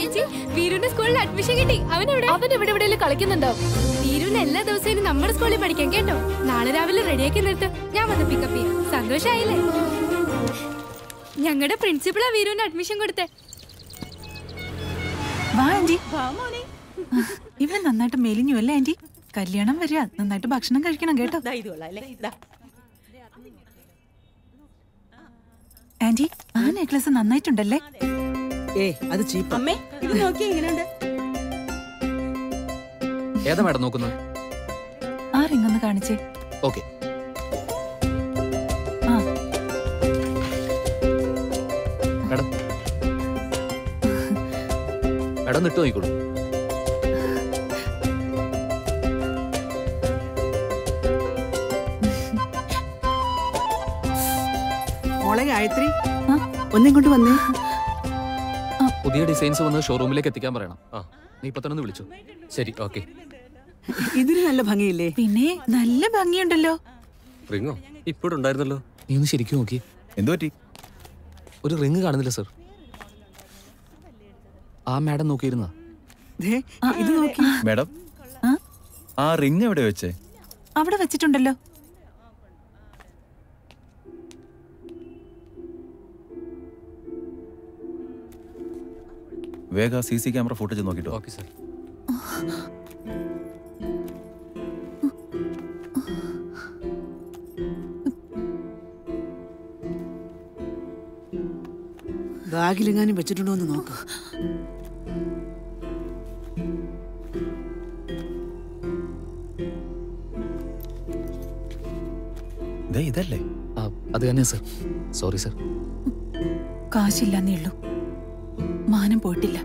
ചേച്ചി വീരുവിന്റെ സ്കൂളിൽ അഡ്മിഷൻ കിട്ടി അവൻ എവിടെ അവൻ ഇവിടെ എവിടെയെങ്കിലും കളിക്കുന്നുണ്ടോ വീരുവിന് എല്ലാ ദിവസവും ഇനി നമ്മുടെ സ്കൂളിൽ പഠിക്കാൻ കേട്ടോ നാളെ രാവിലെ റെഡിയാക്കി നിർത്ത് ഞാൻ വന്ന് പിക്കപ്പ് ചെയ്യാം സന്തോഷായില്ലേ ഞങ്ങളുടെ പ്രിൻസിപ്പളാ വീരുവിന് അഡ്മിഷൻ കൊടുത്തേ വാ ആന്റി ഇവൻ നന്നായിട്ട് മെലിഞ്ഞു അല്ലേ ആന്റി കല്യാണം വരിക നന്നായിട്ട് ഭക്ഷണം കഴിക്കണം കേട്ടോ ആന്റി ആ നെക്ലസ് നന്നായിട്ടുണ്ടല്ലേ ഏ അത് ചീപ്പ് അമ്മേ ഇത് നോക്കിയാ എങ്ങനെയുണ്ട് ഏതാ മാഡം നോക്കുന്നത് ആ റിംഗ് ഒന്ന് കാണിച്ചേ ഓക്കെ ആ മാഡം മാഡം നിട്ട് നോക്കിക്കോളൂ മോളെ ഗായത്രി ആ? ഒന്നും കൊണ്ട് വന്നേ പുതിയ ഡിസൈൻസ് വന്ന് ഷോറൂമിലേക്ക് എത്തിക്കാൻ പറയണം ആ നീ ഇപ്പൊ തന്നെ ഒന്ന് വിളിച്ചു ശരി ഓക്കെ ഇതിന് നല്ല ഭംഗിയില്ലേ പിന്നെ നല്ല ഭംഗിയുണ്ടല്ലോ റിങ്ങോ ഇപ്പോഴുണ്ടായിരുന്നല്ലോ നീ ഒന്ന് ശരിക്കും നോക്കി എന്തു പറ്റി ഒരു റിങ് കാണുന്നില്ല സർ ആ മാഡം നോക്കിയിരുന്ന ദേ, ഇത് നോക്കി മാഡം ആ? ആ റിങ് എവിടെ വെച്ചേ അവിടെ വെച്ചിട്ടുണ്ടല്ലോ വേഗ സി സി ക്യാമറ ഫുട്ടേജ് നോക്കിട്ടോ ഓക്കെ സർ ബാഗിലെങ്ങാനും വെച്ചിട്ടുണ്ടോ എന്ന് നോക്ക് ദേ ഇതല്ലേ ആ അത് തന്നെ സർ സോറി സർ കാശില്ലെന്നേ ഉള്ളൂ മാനം പോയിട്ടില്ല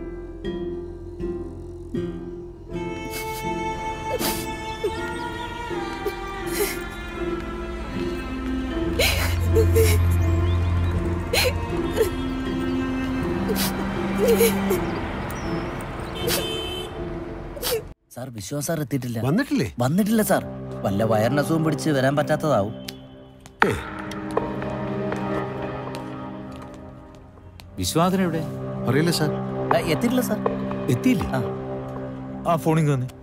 സാർ വിശ്വാസ് സാർ എത്തിയിട്ടില്ല വന്നിട്ടില്ലേ വന്നിട്ടില്ല സാർ വല്ല വയറിനസുഖം പിടിച്ച് വരാൻ പറ്റാത്തതാവും വിശ്വാസന എവിടെ അറിയില്ല സാർ ആ, എത്തിയിട്ടില്ല സാർ എത്തിയില്ലേ ആ. ആ ഫോണിങ് വന്നേ